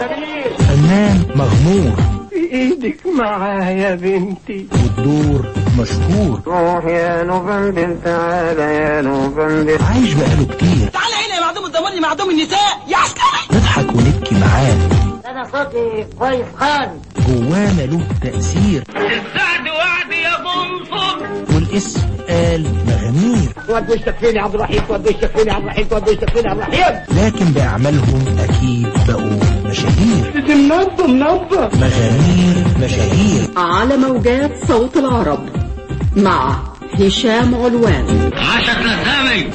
خبير فنان مغمور في ايدك معايا يا بنتي والدور مشهور روح يا نوفمبر تعالى يا نوفمبر عايش بقاله كتير تعالى هنا يا معدوم الضمان معدوم النساء يا عسكري نضحك ونبكي معاه انا صوتي كويس خالص جوانا له تأثير السعد وعد يا بنصر والاسم قال مغامير ودوا الشفيني عبد الرحيم ودوا الشفيني عبد الرحيم ودوا الشفيني عبد الرحيم لكن بأعمالهم أكيد بقوا مشاهير منظم منظم مغامير مشاهير على موجات صوت العرب مع هشام علوان عشق نسامي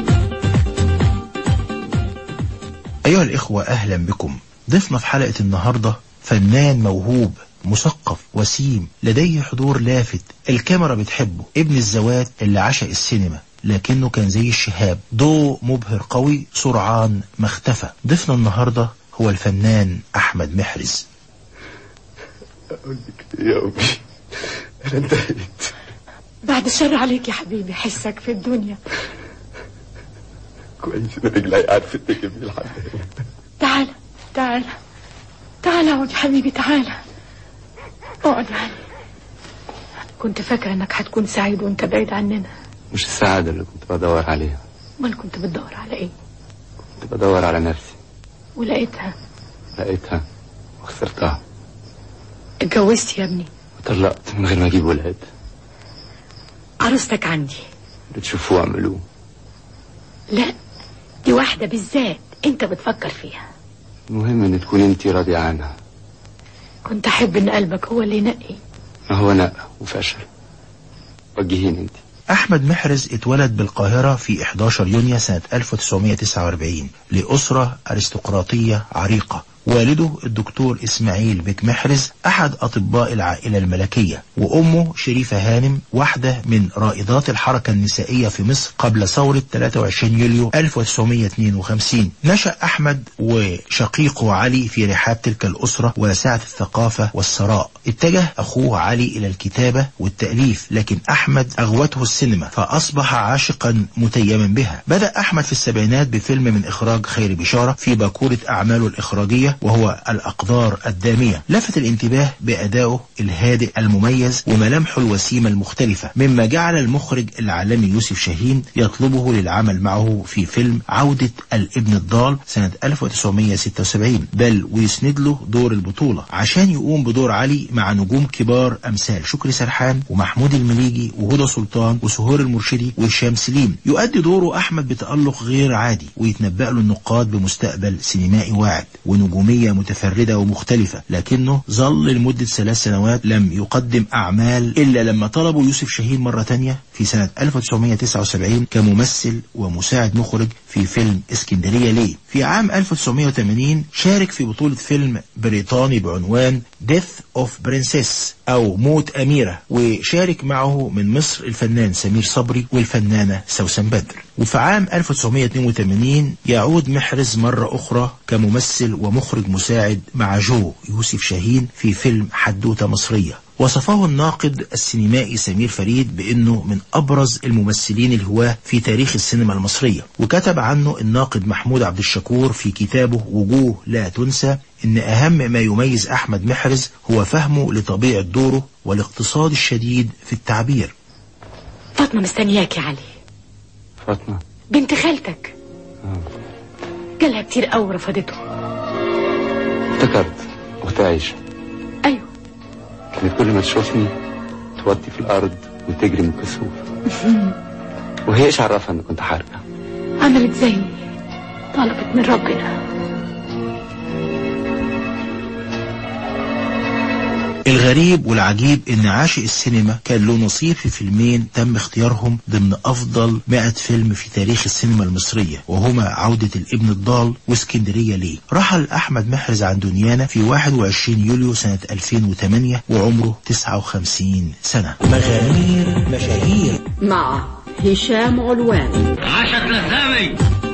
أيها الإخوة أهلا بكم ضيفنا في حلقة النهاردة فنان موهوب مثقف وسيم لديه حضور لافت الكاميرا بتحبه ابن الزوات اللي عشق السينما لكنه كان زي الشهاب ضوء مبهر قوي سرعان ما اختفى ضيفنا النهاردة هو الفنان أحمد محرز أقول لك يا أمي أنا انتهيت بعد الشر عليك يا حبيبي حسك في الدنيا كويس إن رجلي قاعد في التكبير لحد هنا تعال تعال تعال اقعد يا حبيبي تعال اقعد يعني كنت فاكرة انك هتكون سعيد وانت بعيد عننا مش السعادة اللي كنت بدور عليها امال كنت بتدور على ايه كنت بدور على نفسي ولقيتها لقيتها وخسرتها اتجوزت يا ابني وطلقت من غير ما أجيب ولاد عروستك عندي اللي تشوفوه اعملوه لا دي واحدة بالذات انت بتفكر فيها المهم إن تكون أنت راضية عنها كنت احب ان قلبك هو اللي ينقي ما هو نقى وفشل وجهيني أنت أحمد محرز اتولد بالقاهرة في 11 يونيو سنة 1949 لأسرة أرستقراطية عريقة والده الدكتور إسماعيل بك محرز أحد أطباء العائلة الملكية وأمه شريفة هانم واحدة من رائدات الحركة النسائية في مصر قبل ثورة 23 يوليو 1952 نشأ أحمد وشقيقه علي في رحاب تلك الأسرة وسعة الثقافة والثراء اتجه أخوه علي إلى الكتابة والتأليف لكن أحمد أغوته السينما فأصبح عاشقا متيما بها بدأ أحمد في السبعينات بفيلم من إخراج خير بشارة في باكورة أعماله الإخراجية وهو الأقدار الدامية لفت الانتباه بأدائه الهادئ المميز وملامحه الوسيمة المختلفة مما جعل المخرج العالمي يوسف شاهين يطلبه للعمل معه في فيلم عودة الابن الضال سنة 1976 بل ويسند له دور البطولة عشان يقوم بدور علي مع نجوم كبار أمثال شكري سرحان ومحمود المليجي وهدى سلطان وسهور المرشدي وهشام سليم يؤدي دوره أحمد بتألق غير عادي ويتنبأ له النقاد بمستقبل سينمائي واعد ونجومية متفردة ومختلفة لكنه ظل لمدة ثلاث سنوات لم يقدم أعمال إلا لما طلبوا يوسف شاهين مرة تانية في سنة 1979 كممثل ومساعد مخرج في فيلم اسكندرية ليه في عام 1980 شارك في بطولة فيلم بريطاني بعنوان Death of Princess أو موت أميرة وشارك معه من مصر الفنان سمير صبري والفنانة سوسن بدر وفي عام 1982 يعود محرز مرة أخرى كممثل ومخرج مساعد مع جو يوسف شاهين في فيلم حدوتة مصرية وصفه الناقد السينمائي سمير فريد بأنه من أبرز الممثلين الهواة في تاريخ السينما المصرية وكتب عنه الناقد محمود عبد الشكور في كتابه وجوه لا تنسى إن أهم ما يميز أحمد محرز هو فهمه لطبيعة دوره والاقتصاد الشديد في التعبير فاطمة مستنياك يا علي فاطمة بنت خالتك جالها كتير قوي رفضته افتكرت أخت عايشة ايوه كانت كل ما تشوفني توطي في الأرض وتجري من الكسوف وهي إيش عرفها إن كنت حارقة عملت زيي طلبت من ربنا الغريب والعجيب ان عاشق السينما كان له نصيب في فيلمين تم اختيارهم ضمن افضل 100 فيلم في تاريخ السينما المصرية وهما عودة الابن الضال واسكندرية ليه رحل احمد محرز عن دنيانا في 21 يوليو سنة 2008 وعمره 59 سنة مغامير مشاهير مع هشام علوان عشق نسامي